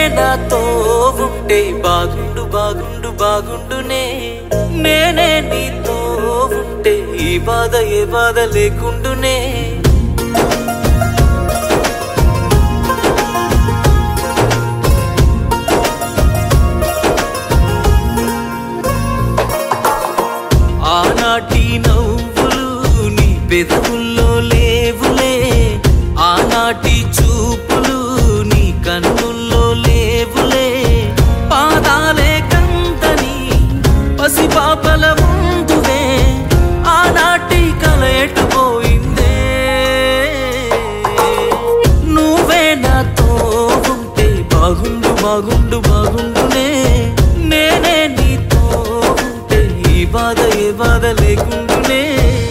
నాతో ఉంటే బాగుండు బాగుండు బాగుండునే నేనే నీతో ఉంటే ఈ బాధ ఏ బాధ లేకుండునే ఆనాటి నవ్వులు నీ పెదవుల్లో లేవులే ఆనాటి చూపులు నీ కన్నుల్లో లేవులే పాదాలే కంతని పసిపాపల ముందువే ఆనాటి కల ఎటుపోయిందే నువ్వే నాతో ఉంటే బాగుండు బాగుండు బాగుండునే నేనే నీతో ఉంటే ఈ బాధ ఏ బాధ లేకుండునే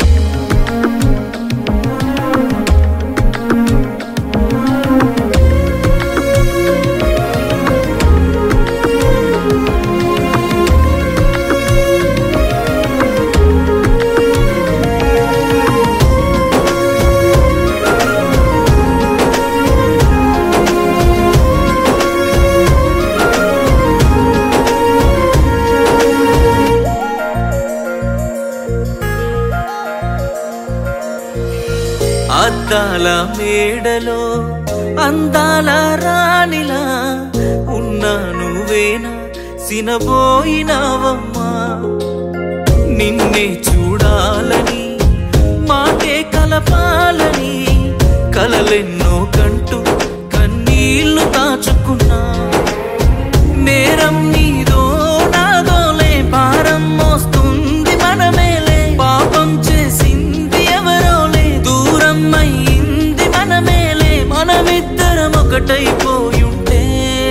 అద్దాల మేడలో అందాల రాణిలా ఉన్నా నువ్వేనా సినబోయినావమ్మా నిన్నే చూడాలని మాటే కలపాలని కలలెన్నో కంటూ కన్నీళ్లు దాచుకున్నా నేరం నీదో నాదోలే భారం మోస్తుంది మనమేలే పాపం చేసింది ఎవరోలే దూరం అయింది మనమేలే మనమిద్దరం ఒకటైపోయుంటే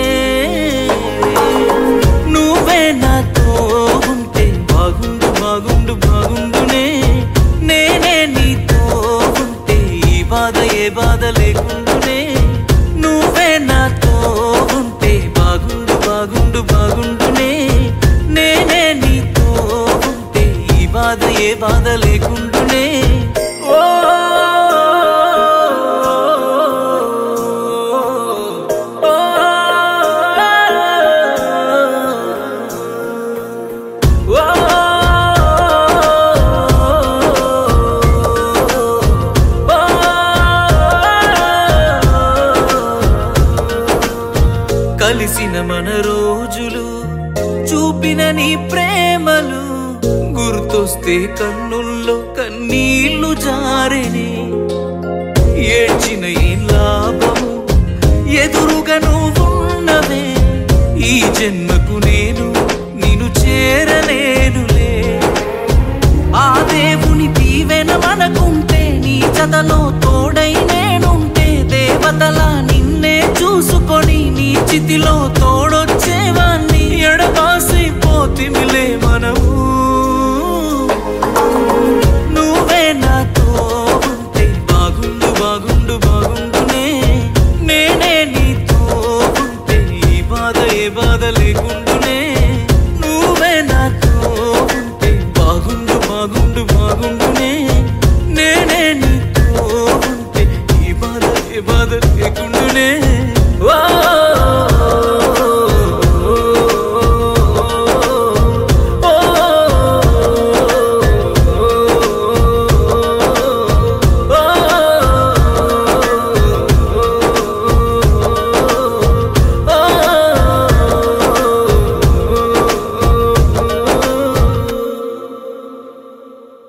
నువ్వే నాతో ఉంటే బాగుండు బాగుండు బాగుండునే నేనే నీతో ఉంటే ఈ బాధ ఏ బాధ లేకుండునే నువ్వే నాతో ఉంటే బాగుండు బాగుండు బాగుండునే నేనే నీతో ఉంటే ఈ బాధ ఏ బాధ లేకుండునే ఓ ఓ, ఓ, కలిసిన మన రోజులు చూపిన నీ ప్రేమలు గుర్తొస్తే కన్నుల్లో కన్నీళ్లు జారెనే ఏడ్చిన ఏం లాభము ఎదురుగా నువ్వున్నవే ఈ జన్మకు నేను నిన్ను చేరలేనులే ఆ దేవుని దీవెన మనకుంటే నీ జతలో తోడై నేనుంటే దేవతలా నిన్నే చూసుకొని నీ చితిలో తోడొచ్చేవాణ్ణి ఎడబాసి పోతిమిలే మనము నువ్వే నాతో ఉంటే బాగుండు బాగుండు బాగుండునే నేనే నీతో ఉంటే ఈ బాధ ఏ బాధ లేకుండా